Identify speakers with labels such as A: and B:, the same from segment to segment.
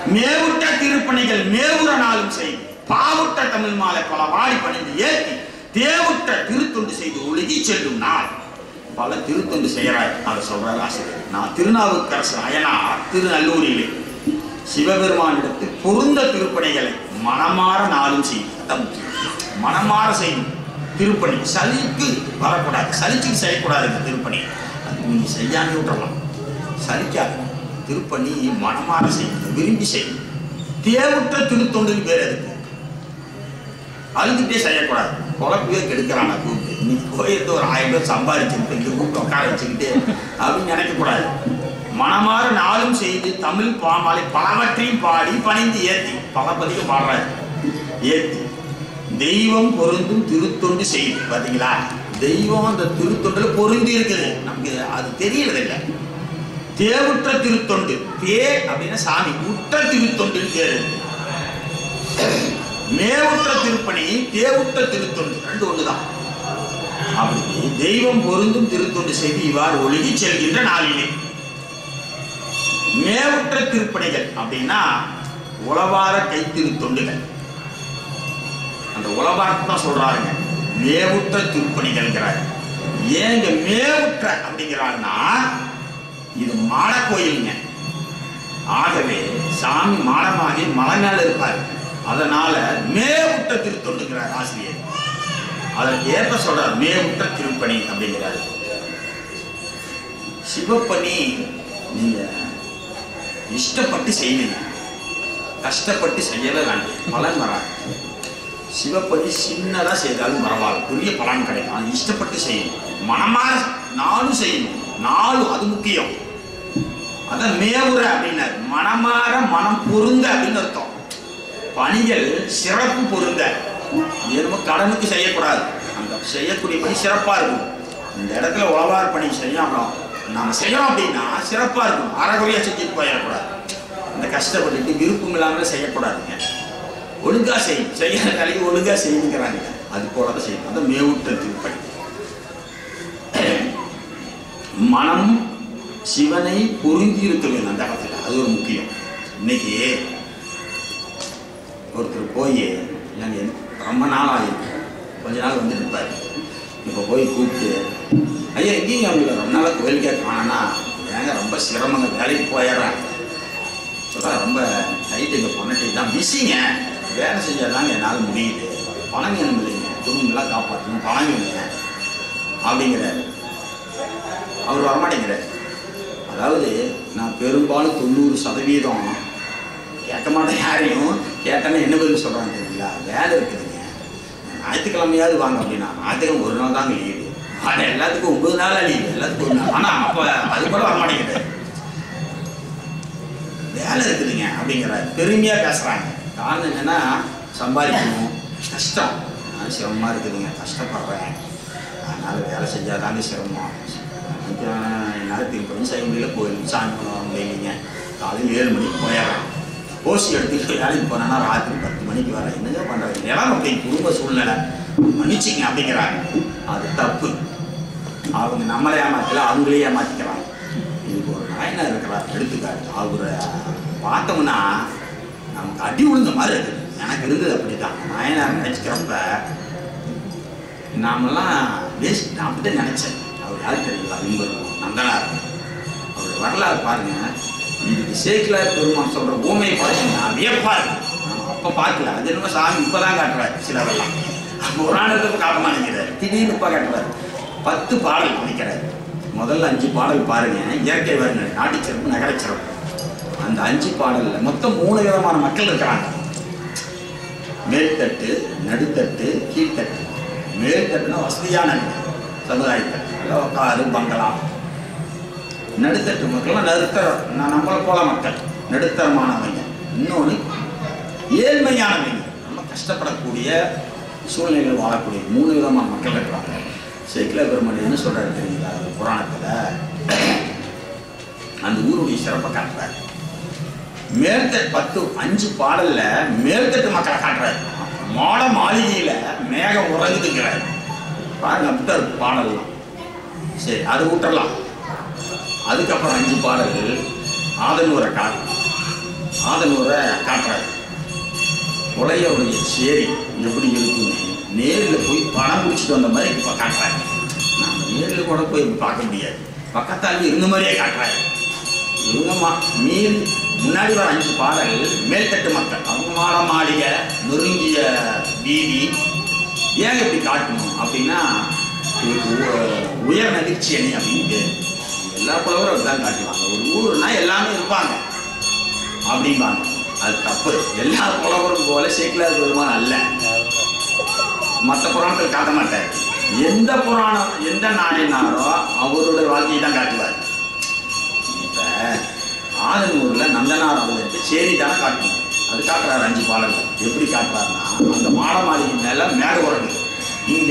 A: மேவுட்ட திருப்பணிகள் மேவுற நாளும் செய்து பாவுட்ட தமிழ் மாலை பல வாடி பணிந்து ஏற்றி தேவுட்ட திருத்தொண்டு செய்து ஒழுகி செல்லும் நாள் பல திருத்தொண்டு செய்கிறார் அதை சொல்றாரு ஆசிரியர் நான் திருநாவுக்கரசர் அயனார் திருநல்லூரிலே சிவபெருமானிடத்தில் பொருந்த திருப்பணிகளை மனமாற நாளும் செய்யும் அதான் முக்கியம் மனமாற செய்யும் திருப்பணி சலிக்கு வரக்கூடாது சலிச்சுக்கு செய்யக்கூடாது இந்த திருப்பணி அது நீங்க செய்யாம விட்டுறலாம் சலிக்காது திருப்பணி மனமாற செய்யும் விரும்பி செய்யும் தேவுற்ற திருத்தொண்டில் பேர் அதுக்கு அழுதுகிட்டே செய்யக்கூடாது குழப்பவே கெடுக்கிறான் கூப்பிட்டு இன்னைக்கு போயிருந்து ஒரு ஆயிரம் பேர் சம்பாதிச்சுக்கிட்டு இங்கே கூப்பிட்டு உட்கார வச்சுக்கிட்டு அப்படின்னு நினைக்கக்கூடாது மனமாற நாளும் செய்து தமிழ் பாமாலை பலவற்றையும் பாடி பணிந்து ஏத்தி பல பதிகம் பாடுறாரு ஏத்தி தெய்வம் பொருந்தும் திருத்தொண்டு செய்து பாத்தீங்களா தெய்வம் அந்த திருத்தொண்டுல பொருந்தி இருக்குது நமக்கு அது தெரியறது இல்லை தேவுற்ற திருத்தொண்டு தே அப்படின்னா சாமி உற்ற திருத்தொண்டு பேரு மேவுற்ற திருப்பணி தேவுற்ற திருத்தொண்டு ரெண்டு ஒண்ணுதான் அப்படி தெய்வம் பொருந்தும் திருத்தொண்டு செய்து இவ்வாறு ஒழுகி செல்கின்ற நாளிலே மேவுற்ற திருப்பணிகள் அப்படின்னா உளவார கைத்திருத்தொண்டுகள் அந்த உளவாரத்தை தான் சொல்றாருங்க மேவுற்ற திருப்பணிகள்ங்கிறார் ஏங்க மேவுற்ற அப்படிங்கிறாருன்னா இது மாட கோயிலுங்க ஆகவே சாமி மாடமாகி மலை மேல இருப்பார் அதனால மேவுற்ற திருத்தொண்டுங்கிறார் ஆசிரியர் அதற்கு ஏற்ப சொல்றார் மேவுற்ற திருப்பணி அப்படிங்கிறார் சிவப்பணி நீங்க இஷ்டப்பட்டு செய்வீங்க கஷ்டப்பட்டு செய்யவே வேண்டாம் பலன் வராது சிவப்பணி சின்னதா செய்தாலும் பரவாயில்ல பெரிய பலன் கிடைக்கும் அது இஷ்டப்பட்டு செய்யணும் மனமார நாளும் செய்யணும் நாளும் அது முக்கியம் அதான் மேவுற அப்படின்னாரு மனமார மனம் பொருந்த அப்படின்னு அர்த்தம் பணிகள் சிறப்பு பொருந்த ஏற்கனவே கடனுக்கு செய்யக்கூடாது அந்த செய்யக்கூடிய பணி சிறப்பா இருக்கும் இந்த இடத்துல உழவார் பணி செய்யணும் நாம செய்யறோம் அப்படின்னா சிறப்பா இருக்கும் அறகுறையா செஞ்சுட்டு போயிடக்கூடாது இந்த கஷ்டப்பட்டுட்டு விருப்பம் இல்லாமல் செய்யக்கூடாதுங்க ஒழுங்கா செய்யும் செய்யற வேலைக்கு ஒழுங்கா செய்யுங்கிறாங்க அது போல தான் செய்யணும் அந்த மேவுற்ற திருப்பணி மனம் சிவனை பொருந்தி இருக்க வேண்டும் அந்த இடத்துல அது ஒரு முக்கியம் இன்னைக்கு ஒருத்தர் போய் இல்லைங்க ரொம்ப நாள் ஆகிருக்கு கொஞ்ச நாள் வந்து இருப்பார் இப்போ போய் கூப்பிட்டு ஐயா எங்கேயும் அவங்களுக்கு ரொம்ப நாளாக கோயில் கேட்கறானா ஏங்க ரொம்ப சிரமங்க வேலைக்கு போயிடுறேன் சொல்கிறா ரொம்ப டைட்டு இங்கே பொண்ணட்டு தான் பிஸிங்க வேலை செஞ்சாதாங்க என்னால் முடியுது பணம் வேணும் இல்லைங்க குடும்பங்களாம் காப்பாற்றணும் பணம் வேணுங்க அப்படிங்கிறாரு அவர் வரமாட்டேங்கிறார் அதாவது நான் பெரும்பாலும் தொண்ணூறு சதவீதம் கேட்க மாட்டேன் யாரையும் கேட்டேன்னா என்ன பதில் சொல்கிறாங்க தெரியுங்களா வேலை இருக்குதுங்க ஞாயிற்றுக்கிழமையாவது வாங்க அப்படின்னா ஞாயிற்றுக்கிழமை ஒரு நாள் தாங்க லீவு ஆனால் எல்லாத்துக்கும் ஒன்பது நாளாக லீவு எல்லாத்துக்கும் ஒரு நாள் ஆனால் அப்போ அது கூட வரமாட்டேங்கிறார் வேலை இருக்குதுங்க அப்படிங்கிறாரு பெருமையாக பேசுகிறாங்க காரணம் என்னன்னா சம்பாதிக்கணும் கஷ்டம் நான் சிரமமாக இருக்குதுங்க கஷ்டப்படுறேன் அதனால் வேலை செஞ்சாதாங்க சிரமம் கொஞ்சம் என்னால் திருப்பதி செய்ய முடியல கோயிலுக்கு சாமி பண்ண வர முடியலைங்க காலையில் ஏழு மணிக்கு போயிடுறேன் ஓசி எடுத்துட்டு வேலைக்கு போனேன்னா ராத்திரி பத்து மணிக்கு வரேன் என்னங்க பண்ணுறது எல்லாம் அப்படி குடும்ப சூழ்நிலை மன்னிச்சிங்க அப்படிங்கிறாங்க அது தப்பு அவங்க நம்மளை ஏமாத்தல அவங்களே ஏமாத்திக்கிறாங்க இதுக்கு ஒரு நாயனா இருக்கிறார் எடுத்துக்காட்டு அவரை பார்த்தோம்னா நமக்கு அடி விழுந்த மாதிரி இருக்குது எனக்கு இருந்தது அப்படிதான் நாயனார் நினைச்சுக்கிறப்ப நாமெல்லாம் வேஸ்ட் நான் அப்படிதான் நினைச்சேன் அவர் யார் தெரியுங்களா விம்பர் நந்தனார் அவருடைய வரலாறு பாருங்க இதுக்கு சேக்கிலார் பெருமான் சொல்ற ஊமையை பார்த்தீங்கன்னா வியப்பா இருக்கு நம்ம அப்ப பார்க்கல அது என்னமோ சாமி இப்பதான் காட்டுறாரு சிலரெல்லாம் புராணத்துக்கு காட்ட மாட்டேங்கிறார் திடீர்னு இப்ப காட்டுறாரு பத்து பாடல் படிக்கிறாரு முதல்ல அஞ்சு பாடல் பாருங்க இயற்கை வருங்க நாட்டுச்சிறப்பு நகரச்சிறப்பு அந்த அஞ்சு பாடல்ல மொத்தம் மூணு விதமான மக்கள் இருக்கிறாங்க மேல்தட்டு நடுத்தட்டு கீழ்த்தட்டு மேல்தட்டுனா வசதியான சமுதாயத்தட்டு நல்லா காரு பங்களா நடுத்தட்டு மக்கள்லாம் நடுத்தர ந- நம்மளை போல மக்கள் நடுத்தரமானவங்க இன்னொன்று ஏழ்மையானவங்க நம்ம கஷ்டப்படக்கூடிய சூழ்நிலையில் வாழக்கூடிய மூணு விதமான மக்கள் இருக்கிறாங்க சேக்கில பெருமாள் என்ன சொல்றாரு தெரியுங்களா அது புராணத்தில் அந்த ஊருடைய சிறப்பை காட்டுறாரு மேல்தட்டு பத்து அஞ்சு பாடல்ல மேல்தட்டு மக்களை காட்டுறாரு மாட மாளிகையில மேகம் உறங்குதுங்கிறாரு பாருங்க அப்படித்தான் இருக்கு பாடல்லாம் சரி அது விட்டுறலாம் அதுக்கப்புறம் அஞ்சு பாடல்கள் ஆதனூரை காட்டு ஆதனூரை காட்டுறாரு கொலையோடைய சேரி எப்படி இருக்குன்னு நேரில் போய் படம் பிடிச்சிட்டு வந்த மாதிரி இப்போ காட்டுறாங்க நம்ம நேரில் கூட போய் பார்க்க முடியாது பக்கத்தால் இருந்த மாதிரியே காட்டுறாரு இவங்கம்மா மீறி முன்னாடி வர அஞ்சு பாடல்கள் மேல்தட்டு மக்கள் அவங்க மாட மாளிகை நொறுங்கிய வீதி ஏன் இப்படி காட்டணும் அப்படின்னா இதுக்கு உ- உயர் நதிர்ச்சி அணி அப்படின்னு பேரு. எல்லா புலவரும் அப்படிதான் காட்டுவாங்க ஒரு ஊருனா எல்லாமே இருப்பாங்க அப்படிம்பாங்க அது தப்பு எல்லா புலவரும் போல சேக்கிலார் பெருமான் அல்ல மற்ற புராணத்தில் காட்ட மாட்டார் எந்த புராணம் எந்த நாயனாரோ அவருடைய வாழ்க்கையை தான் காட்டுவார் இப்ப ஆதனூர்ல நந்தனார் அவர்களுக்கு சேரி தானே காட்டணும் அது காட்டுறாரு அஞ்சு பாடல்கள் எப்படி காட்டுறாருன்னா அந்த மாட மாளிகை மேல மேடு உறங்கு இங்க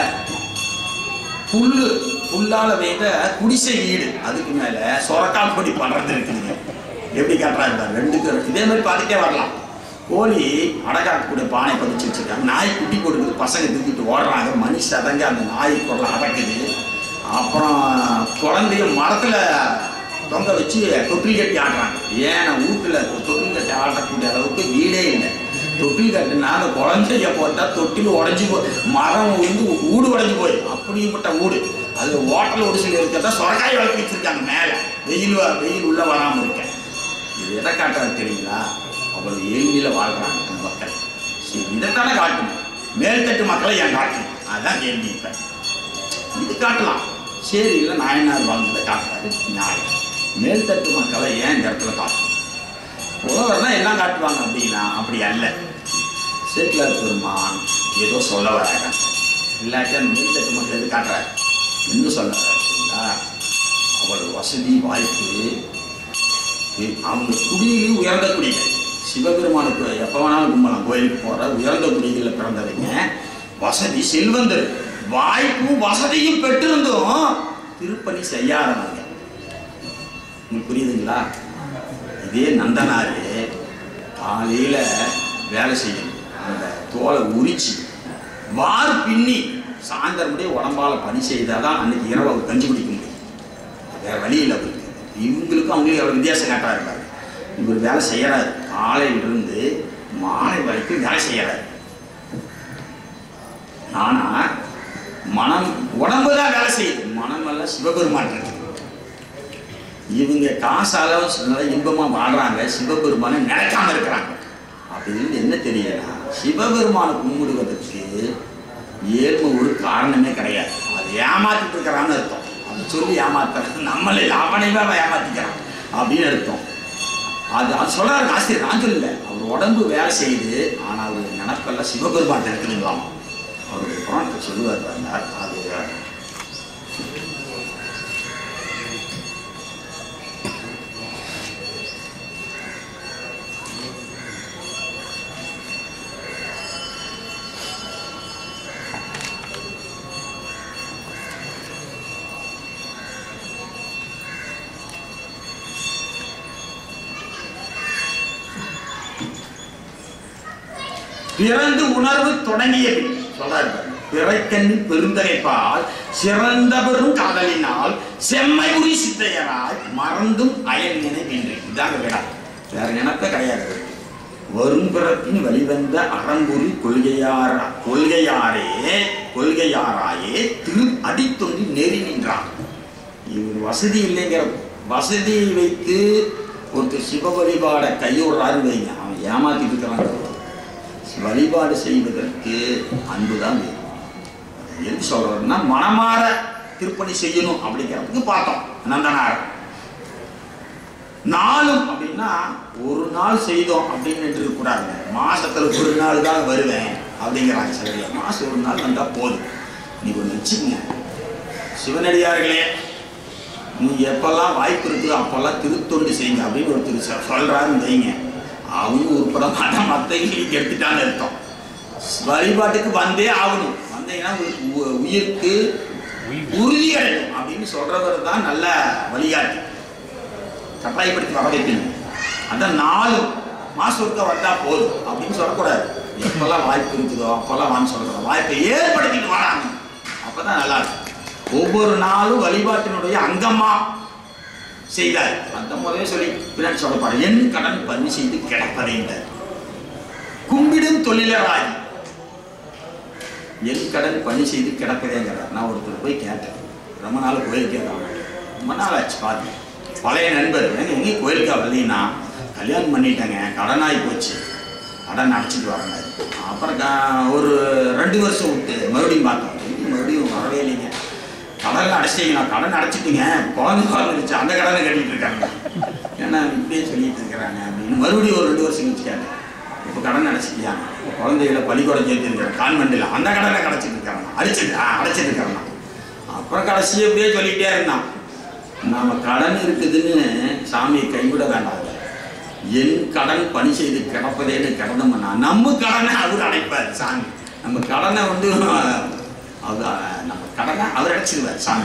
A: புல்லு புல்லால வேக குடிசை வீடு அதுக்கு மேல சொரக்கால் பொடி பண்றது இருக்குங்க எப்படி காட்டுறாரு பாரு, ரெண்டுக்கு இதே மாதிரி பார்த்துட்டே வரலாம் கோழி அடக்காக்கக்கூடிய பானை பதிச்சு வச்சிருக்காங்க நாய் குட்டி கொடுக்குது பசங்க தூக்கிட்டு ஓடுறாங்க மணி சதங்க அந்த நாய் குரலை அடக்குது அப்புறம் குழந்தைய மரத்துல தொங்க வச்சு தொட்டில் கட்டி ஆடுறாங்க ஏன்னா வீட்டுல தொட்டில் கட்டி ஆடக்கூடிய அளவுக்கு வீடே இல்லை தொட்டில் கட்டினா அந்த குழந்தைய போட்டா தொட்டில் உடைஞ்சு போய் மரம் வந்து ஊடு உடைஞ்சு போய் அப்படிப்பட்ட ஊடு அது ஓட்டல் ஒரு சில இருக்கிறதா சொரக்காய் வளர்த்து வச்சிருக்காங்க மேல வெயில் வ- வெயில் உள்ள வராம இருக்க இது எதை காட்டுறது தெரியுங்களா அவ்வளவு ஏழ்மையில வாழ்றாங்க அந்த மக்கள் சரி இதைத்தானே காட்டணும் மேல்தட்டு மக்களை ஏன் காட்டணும் அதுதான் கேள்வி இப்ப இது காட்டலாம் சரி இல்லை நாயனார் வாழ்ந்ததை காட்டுறாரு நியாயம் மேல்தட்டு மக்களை ஏன் இந்த இடத்துல காட்டணும் புலவர்னா எல்லாம் காட்டுவாங்க அப்படின்னா அப்படி அல்ல சேக்கிலார் பெருமான் ஏதோ சொல்ல வராங்க இல்லாட்டி அந்த மேல்தட்டு மக்கள் எது காட்டுறாரு என்ன சொல்ல வர்றாருங்களா அவ்வளவு வசதி வாய்ப்பு இ- அவங்க குடியிலும் உயர்ந்த குடிகள் சிவபெருமானுக்கு எப்போ வேணாலும் கும்பலாம் கோயிலுக்கு போகிற உயர்ந்த குடிகளில் பிறந்தவங்க வசதி செல்வந்தர் வாய்ப்பும் வசதியும் பெற்றிருந்தும் திருப்பணி செய்யாதவங்க உங்களுக்கு புரியுதுங்களா இதே நந்தனாரு காலையில் வேலை செய்யணும் அந்த தோலை உரிச்சு வார் பின்னி சாயந்தரம் முடிய உடம்பால பணி செய்தால் தான் அன்னைக்கு இரவு அவர் கஞ்சி குடிக்க முடியும் வேற வழி இல்லை அவருக்கு இவங்களுக்கும் அவங்களுக்கு எவ்வளோ வித்தியாசம் காட்டா இருக்காரு இவர் வேலை செய்யறாரு காலையிலிருந்து மாலை வரைக்கும் வேலை செய்யறாரு ஆனா மனம் உடம்பு தான் வேலை செய்யுது மனமெல்லாம் சிவபெருமான் இருக்கு இவங்க காசால நல்லா இன்பமா வாழ்றாங்க சிவபெருமானை நினைக்காம இருக்கிறாங்க அப்படின்னு என்ன தெரியலனா சிவபெருமானை கும்பிடுவதற்கு ஏழ்மை ஒரு காரணமே கிடையாது அது ஏமாத்திட்டு இருக்கிறான்னு அர்த்தம் அது சொல்லி ஏமாத்துறான் நம்மளே அவனைவே அவன் ஏமாத்திக்கிறான் அப்படின்னு அர்த்தம் அது அது சொல்றாரு ஆசிரியர் நான் சொல்லல அவர் உடம்பு வேலை செய்யுது ஆனா அவர் நினப்பெல்லாம் சிவபெருமான் இருக்குதுங்களாமா அவருடைய புராணத்தை சொல்லுவார் பாருங்க அது பிறந்து உணர்வு தொடங்கிய பின் சொல்றாரு பாருங்க. பிறைக்கண் பெருந்தகைப்பால் சிறந்தவரும் காதலினால் செம்மை உரி சித்தையராய் மறந்தும் அயல் நினைவின்றி இதாங்க விடா வேற நினைப்பே கிடையாது அவருக்கு. வரும் பிறப்பின் வழிவந்த அறம்புரி கொள்கையார கொள்கையாரே கொள்கையாராயே திரு அடித்தொண்டி நெறி நின்றான் இவர் வசதி இல்லைங்கிற வசதியை வைத்து ஒருத்தர் சிவ வழிபாட கையோடுறாரு வைங்க அவன் ஏமாத்திட்டு இருக்கிறாங்க வழிபாடு செய்வதற்கு அன்புதான் வேணும் எது சொல்றதுன்னா மனமாற திருப்பணி செய்யணும் அப்படிங்கிறதுக்கு பார்த்தோம் நந்தனார் நாளும் அப்படின்னா ஒரு நாள் செய்தோம் அப்படின்னு இருக்கக்கூடாது மாசத்துல ஒரு நாள் தான் வருவேன் அப்படிங்கிறாங்க சில பேர். மாசம் ஒரு நாள் வந்தா போதும் நீ ஒன்று வச்சுக்கங்க சிவனடியார்களே நீ எப்பெல்லாம் வாய்ப்பு இருக்குதோ அப்பெல்லாம் திருத்தொண்டு செய்யுங்க அப்படின்னு ஒருத்தர் சொ- சொல்றாருன்னு வைங்க அவங்க உருப்பட மாட்டான் மற்றவங்களுக்கு எடுத்துட்டான்னு அர்த்தம் வழிபாட்டுக்கு வந்தே ஆகணும் வந்தீங்கன்னா உங்களுக்கு உ- உயிருக்கு உறுதி கிடைக்கும் அப்படின்னு சொல்றவர் தான் நல்ல வழிகாட்டி கட்டாயப்படுத்தி வர வைக்கணும் அந்த நாளும் மாசம் ஒருக்க வந்தா போதும் அப்படின்னு சொல்லக்கூடாது எப்பெல்லாம் வாய்ப்பு இருக்குதோ அப்பெல்லாம் வான்னு சொல்றோம் வாய்ப்பை ஏற்படுத்திட்டு வராங்க அப்பதான் நல்லா இருக்கும் ஒவ்வொரு நாளும் வழிபாட்டினுடைய அங்கமா செய்தார் அந்த முறையே சொல்லி பின்னாடி சொல்ல போறேன் என் கடன் பணி செய்து கிடப்பதைந்தார் கும்பிடும் தொழிலராகி என் கடன் பணி செய்து கிடப்பதேங்கிறார் நான் ஒருத்தர் போய் கேட்டேன் ரொம்ப நாள் கோயிலுக்கே தான் ரொம்ப நாள் ஆச்சு பாருங்க பழைய நண்பர் ஏங்க எங்கேயும் கோயிலுக்கா வரலீங்கன்னா கல்யாணம் பண்ணிட்டேங்க கடனாகி போச்சு கடன் அடைச்சிட்டு வரேன் அப்புறம் க- ஒரு ரெண்டு வருஷம் விட்டு மறுபடியும் பார்த்தோம் திரும்பி மறுபடியும் வரவே இல்லைங்க கடனில் அடைச்சிட்டீங்க நான் கடன் அடைச்சிட்டீங்க குழந்தை பிறந்துருச்சு அந்த கடனை கட்டிட்டு இருக்காங்க ஏன்னா இப்படியே சொல்லிட்டு இருக்கிறாங்க அப்படின்னு மறுபடியும் ஒரு ரெண்டு வருஷம் கழிச்சு கேட்டேன் இப்போ கடன் அடைச்சிட்டியா இப்போ குழந்தைகளை பள்ளிக்கூடம் சேர்த்துருக்கிறேன் கான்வெண்ட்டில் அந்த கடனை கடைச்சிட்டு இருக்காங்க அடிச்சிட்டு ஆ அடைச்சிட்டு இருக்காங்க அப்புறம் கடைசி அப்படியே சொல்லிட்டே இருந்தான் நாம கடன் இருக்குதுன்னு சாமியை கைவிட வேண்டாம் என் கடன் பணி செய்து கிடப்பதேன்னு கிடந்தோம்னா நம்ம கடனை அவர் அடைப்பார் சாமி நம்ம கடனை வந்து அவர் நம்ம கடனை அவர் அடைச்சிருவார் சாமி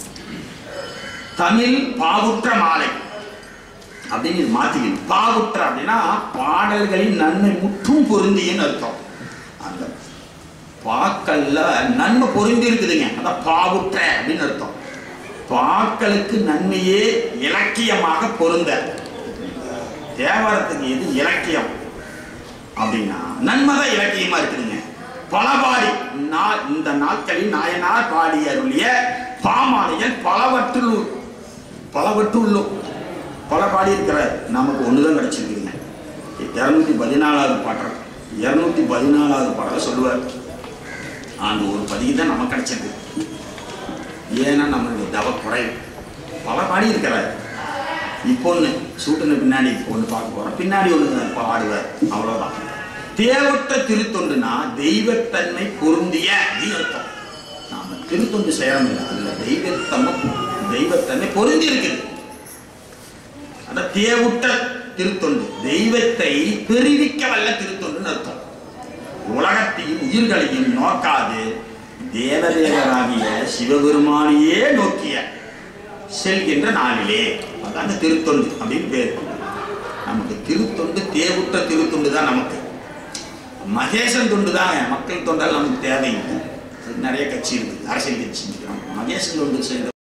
A: தமிழ் பாவுற்ற மாலை அப்படின்னு இது மாத்திக்கணும் பாவுற்ற அப்படின்னா பாடல்களின் நன்மை முற்றும் பொருந்தியன்னு அர்த்தம் அந்த பாக்கல்ல நன்மை பொருந்தி இருக்குதுங்க அதான் பாவுற்ற அப்படின்னு அர்த்தம் பாக்களுக்கு நன்மையே இலக்கியமாக பொருந்த தேவாரத்துக்கு எது இலக்கியம் அப்படின்னா நன்மை தான் இலக்கியமா இருக்குதுங்க பலபாடி நா- இந்த நாட்களில் நாயனார் பாடி அருளிய பாமாலையன் பலவற்றுள் பலவற்றுள்ளும் பல பாடி இருக்கிறார் நமக்கு ஒண்ணுதான் கிடைச்சிருக்குதுங்க இருநூத்தி பதினாலாவது பாடல் இருநூத்தி பதினாலாவது பாடலை சொல்லுவார் அந்த ஒரு பதிவு தான் நமக்கு கிடைச்சிருக்கு ஏன்னா நம்மளுடைய தவ குறைவு பல பாடி இருக்கிறார் இப்போ ஒன்று சூட்டுன பின்னாடி இப்போ ஒன்று பார்க்க போகிறோம் பின்னாடி ஒன்று பாடுவார் அவ்வளோதான் தேவட்ட திருத்தொண்டுனா தெய்வத்தன்மை பொருந்திய அப்படின்னு அர்த்தம் நாம திருத்தொண்டு செய்யறோம் இல்லை அதில் தெய்வத்தன்மை தெய்வத்தன்மை பொருந்தி இருக்குது அதான் தேவுட்ட திருத்தொண்டு தெய்வத்தை பெருவிக்க வல்ல திருத்தொண்டுன்னு அர்த்தம் உலகத்தையும் உயிர்களையும் நோக்காது தேவதேவராகிய சிவபெருமானையே நோக்கிய செல்கின்ற நாளிலே அதாங்க திருத்தொண்டு அப்படின்னு பேர் நமக்கு திருத்தொண்டு தேவுட்ட திருத்தொண்டு தான் நமக்கு மகேசன் தொண்டு தாங்க மக்கள் தொண்டால் நமக்கு தேவையில்லை அதுக்கு நிறைய கட்சி இருக்குது அரசியல் கட்சி மகேசன் தொண்டு செய்த